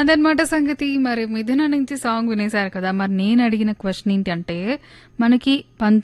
అదనమాట సంగతి. మరి 'మిథున' నుంచి సాంగ్ వినేశారు కదా! మరి నేను అడిగిన క్వెషన్ ఏంటంటే, మనకి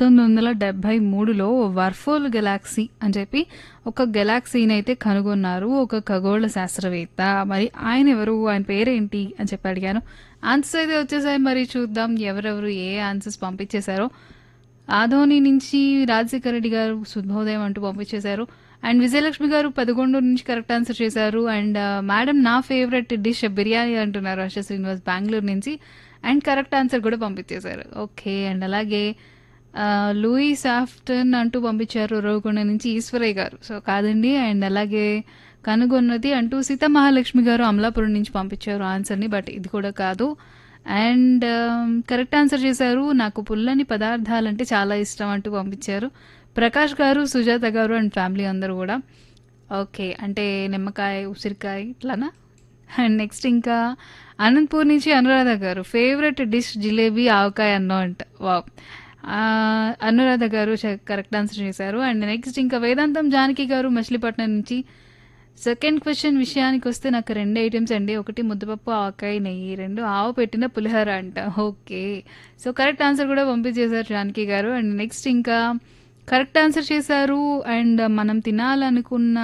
1973లో వర్ఫోల్ గెలాక్సీ అని చెప్పి ఒక గెలాక్సీనైతే కనుగొన్నారు. ఒక ఖగోళ శాస్త్రవేత్త. మరి ఆయనెవరు? ఆయన పేరేంటి? అని చెప్పి అడిగాను. ఆన్సర్స్ అయితే వచ్చేసాయి. మరి చూద్దాం ఎవరెవరు ఏ ఆన్సర్స్ పంపించేశారో. ఆదోని నుంచి రాజశేఖర రెడ్డి గారు శుభోదయం అంటూ పంపించేశారు. అండ్ విజయలక్ష్మి గారు పెదగొండూరు నుంచి కరెక్ట్ ఆన్సర్ చేశారు. అండ్ మేడం నా ఫేవరెట్ డిష్ బిర్యానీ అంటున్నారు హర్ష శ్రీనివాస్ బెంగుళూరు నుంచి. అండ్ కరెక్ట్ ఆన్సర్ కూడా పంపించేశారు. ఓకే. అండ్ అలాగే ఆహ్, లూయిస్ ఆఫ్టన్ అంటూ పంపించారు ఉరవకొండ నుంచి ఈశ్వరయ్య గారు. సో కాదండి. అండ్ అలాగే కనుగొన్నది అంటూ సీతామహాలక్ష్మి గారు అమలాపురం నుంచి పంపించారు ఆన్సర్‌ని. బట్ ఇది కూడా కాదు. అండ్ కరెక్ట్ ఆన్సర్ చేశారు. నాకు పుల్లని పదార్థాలంటే చాలా ఇష్టం అంటూ పంపించారు. ప్రకాష్ గారు, సుజాత గారు అండ్ ఫ్యామిలీ అందరూ కూడా. ఓకే. అంటే నిమ్మకాయ, ఉసిరికాయ ఇట్లానా? అండ్ నెక్స్ట్ ఇంకా అనంతపూర్ నుంచి అనురాధ గారు ఫేవరెట్ డిష్ జిలేబీ, ఆవకాయ అన్నం అంట. వావ్! ఆహ్, అనురాధ గారు చ కరెక్ట్ ఆన్సర్ చేశారు. అండ్ నెక్స్ట్ ఇంకా వేదాంతం జానకి గారు మచిలీపట్నం నుంచి సెకండ్ క్వెషన్ విషయానికొస్తే నాకు 2 ఐటెమ్స్ అండి. ఒకటి ముద్దపప్పు, ఆవకాయ, నెయ్యి. 2 ఆవ పెట్టిన పులిహోర అంట. ఓకే. సో కరెక్ట్ ఆన్సర్ కూడా పంపించేశారు జానకి గారు. అండ్ నెక్స్ట్ ఇంకా కరెక్ట్ ఆన్సర్ చేశారు. అండ్ మనం తినాలనుకున్న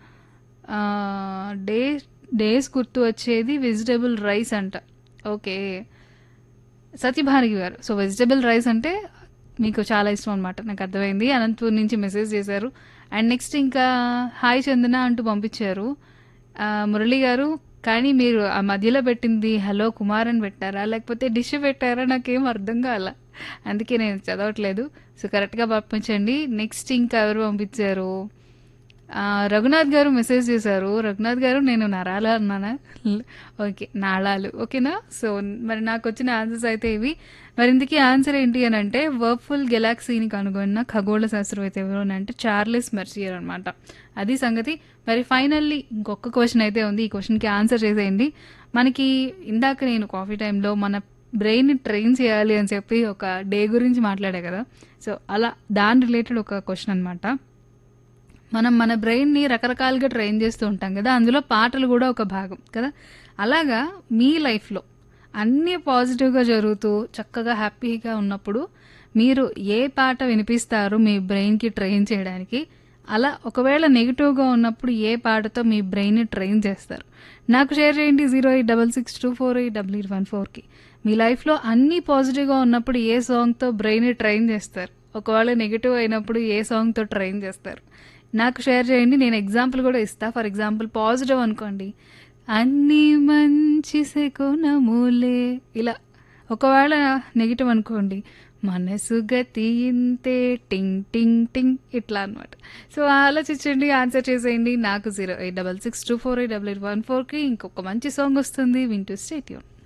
ఆహ్, డే డేస్ గుర్తు వచ్చేది వెజిటబుల్ రైస్ అంట. Okay. Satyabhargavi garu. So vegetable rice అంటే మీకు చాలా ఇష్టం అనమాట. నాకు అర్థమైంది. అనంతపూర్ నుంచి మెసేజ్ చేశారు. అండ్ నెక్స్ట్ ఇంకా హాయ్ చందన అంటూ పంపించారు. ఆహ్, మురళి గారు కానీ మీరు ఆ మధ్యలో పెట్టింది హలో కుమార్ అని పెట్టారా? లేకపోతే డిష్ పెట్టారా? నాకేం అర్థం కాలా. అందుకే నేను చదవట్లేదు. సో కరెక్ట్‌గా పంపించండి. నెక్స్ట్ ఇంకా ఎవరు పంపించారు? ఆహ్, రఘునాథ్ గారు మెసేజ్ చేశారు. రఘునాథ్ గారు నేను నరాల అన్నానా? ఓకే. నాళాలు. ఓకేనా? సో మరి నాకొచ్చిన ఆన్సర్స్ అయితే ఇవి. మరి ఇంతకీ ఆన్సర్ ఏంటి అనంటే వర్ఫుల్ గెలాక్సీని కనుగొన్న ఖగోళ శాస్త్రవేత్త ఎవరు అనంటే చార్లెస్ మెర్సియర్ అనమాట. అది సంగతి. మరి ఫైనల్లీ ఇంకొక క్వెషన్ అయితే ఉంది. ఈ క్వెషన్‌కి ఆన్సర్ చేసేయండి. మనకి ఇందాక నేను కాఫీ టైమ్‌లో మన బ్రెయిన్‌ని ట్రైన్ చేయాలి అని చెప్పి ఒక డే గురించి మాట్లాడా కదా! సో అలా దాని రిలేటెడ్ ఒక క్వెషన్ అనమాట. మనం మన బ్రెయిన్‌ని రకరకాలుగా ట్రైన్ చేస్తూ ఉంటాం కదా! అందులో పాటలు కూడా ఒక భాగం కదా! అలాగా మీ లైఫ్‌లో అన్నీ పాజిటివ్‌గా జరుగుతూ చక్కగా హ్యాపీగా ఉన్నప్పుడు మీరు ఏ పాట వినిపిస్తారు మీ బ్రెయిన్‌కి ట్రైన్ చేయడానికి? అలా ఒకవేళ నెగెటివ్‌గా ఉన్నప్పుడు ఏ పాటతో మీ బ్రెయిన్‌ని ట్రైన్ చేస్తారు? నాకు షేర్ చేయండి 08662488814కి. మీ లైఫ్‌లో అన్నీ పాజిటివ్‌గా ఉన్నప్పుడు ఏ సాంగ్‌తో బ్రెయిన్‌ని ట్రైన్ చేస్తారు? ఒకవేళ నెగెటివ్ అయినప్పుడు ఏ సాంగ్‌తో ట్రైన్ చేస్తారు? నాకు షేర్ చేయండి. నేను ఎగ్జాంపుల్ కూడా ఇస్తా. ఫర్ ఎగ్జాంపుల్ పాజిటివ్ అనుకోండి. అన్నీ మంచి శకునములే ఇలా. ఒకవేళ నెగెటివ్ అనుకోండి. మనసు గతి ఇంతే టింగ్ టింగ్ టింగ్ ఇట్లా అనమాట. సో ఆలోచించండి. ఆన్సర్ చేసేయండి. నాకు 08662488814కి ఇంకొక మంచి సాంగ్ వస్తుంది. వింటూ స్టే ట్యూన్.